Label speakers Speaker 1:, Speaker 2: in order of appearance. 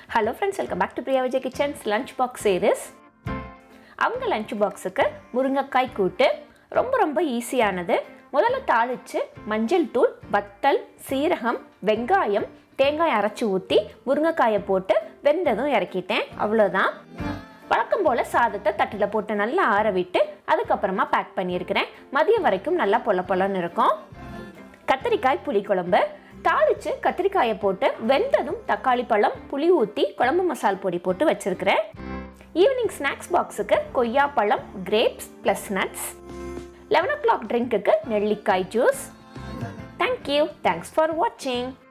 Speaker 1: hello friends welcome back to Priya Vijay kitchens lunch box series அவங்க lunch பாக்ஸுக்கு முருங்கைக்காய் கூட்டு ரொம்ப ரொம்ப ஈஸியானது முதல்ல தாளித்து மஞ்சள் தூள் வத்தல் சீரகம் வெங்காயம் தேங்காய் அரைச்சி ஊற்றி முருங்கைக்காயை போட்டு வெந்ததும் இறக்கிட்டேன் அவ்வளோதான் வழக்கம் போல் சாதத்தை தட்டில் போட்டு நல்லா ஆற விட்டு அதுக்கப்புறமா பேக் பண்ணியிருக்கிறேன் மதியம் வரைக்கும் நல்லா பொல பொலன்னு இருக்கும் கத்திரிக்காய் புளிக்குழம்பு தாளித்து கத்திரிக்காயை போட்டு வெந்ததும் தக்காளி பழம் புளி ஊற்றி குழம்பு மசால் பொடி போட்டு வச்சுருக்கிறேன் ஈவினிங் ஸ்நாக்ஸ் பாக்ஸுக்கு கொய்யாப்பழம் grapes plus nuts eleven o'clock ட்ரிங்க்குக்கு நெல்லிக்காய் ஜூஸ் தேங்க்யூ தேங்க்ஸ் ஃபார் வாட்சிங்